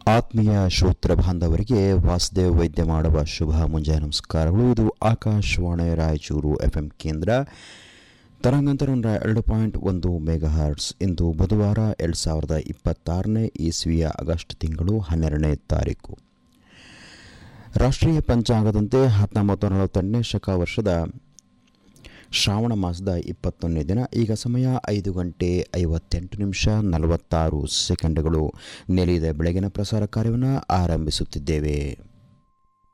ಆತ್ಮೀಯ ಶ್ರೋತೃ ಬಾಂಧವರಿಗೆ ವಾಸುದೇವ್ ವೈದ್ಯ ಮಾಡುವ ಶುಭ ಮುಂಜಾನೆ ನಮಸ್ಕಾರಗಳು ಇದು ಆಕಾಶವಾಣಿ ರಾಯಚೂರು ಎಫ್ ಎಂ ಕೇಂದ್ರ ತರಂಗಾಂತರ ನೂರ ಎರಡು ಪಾಯಿಂಟ್ ಒಂದು ಮೆಗಾ ಹರ್ಟ್ಸ್ ಇಂದು ಬುಧವಾರ ಎರಡು ಸಾವಿರದ ಇಪ್ಪತ್ತಾರನೇ ಇಸ್ವಿಯ ಆಗಸ್ಟ್ ತಿಂಗಳು ಹನ್ನೆರಡನೇ ತಾರೀಕು ರಾಷ್ಟ್ರೀಯ ಪಂಚಾಂಗದಂತೆ ಹತ್ತೊಂಬತ್ತು ನಲವತ್ತೆಂಟನೇ ಶಕ ವರ್ಷದ ಶ್ರಾವಣ ಮಾಸದ ಇಪ್ಪತ್ತೊಂದನೇ ದಿನ ಈಗ ಸಮಯ ಐದು ಗಂಟೆ ಐವತ್ತೆಂಟು ನಿಮಿಷ ನಲವತ್ತಾರು ಸೆಕೆಂಡ್ಗಳು ನೆಲೆಯದ ಬೆಳಗಿನ ಪ್ರಸಾರ ಕಾರ್ಯವನ್ನು ಆರಂಭಿಸುತ್ತಿದ್ದೇವೆ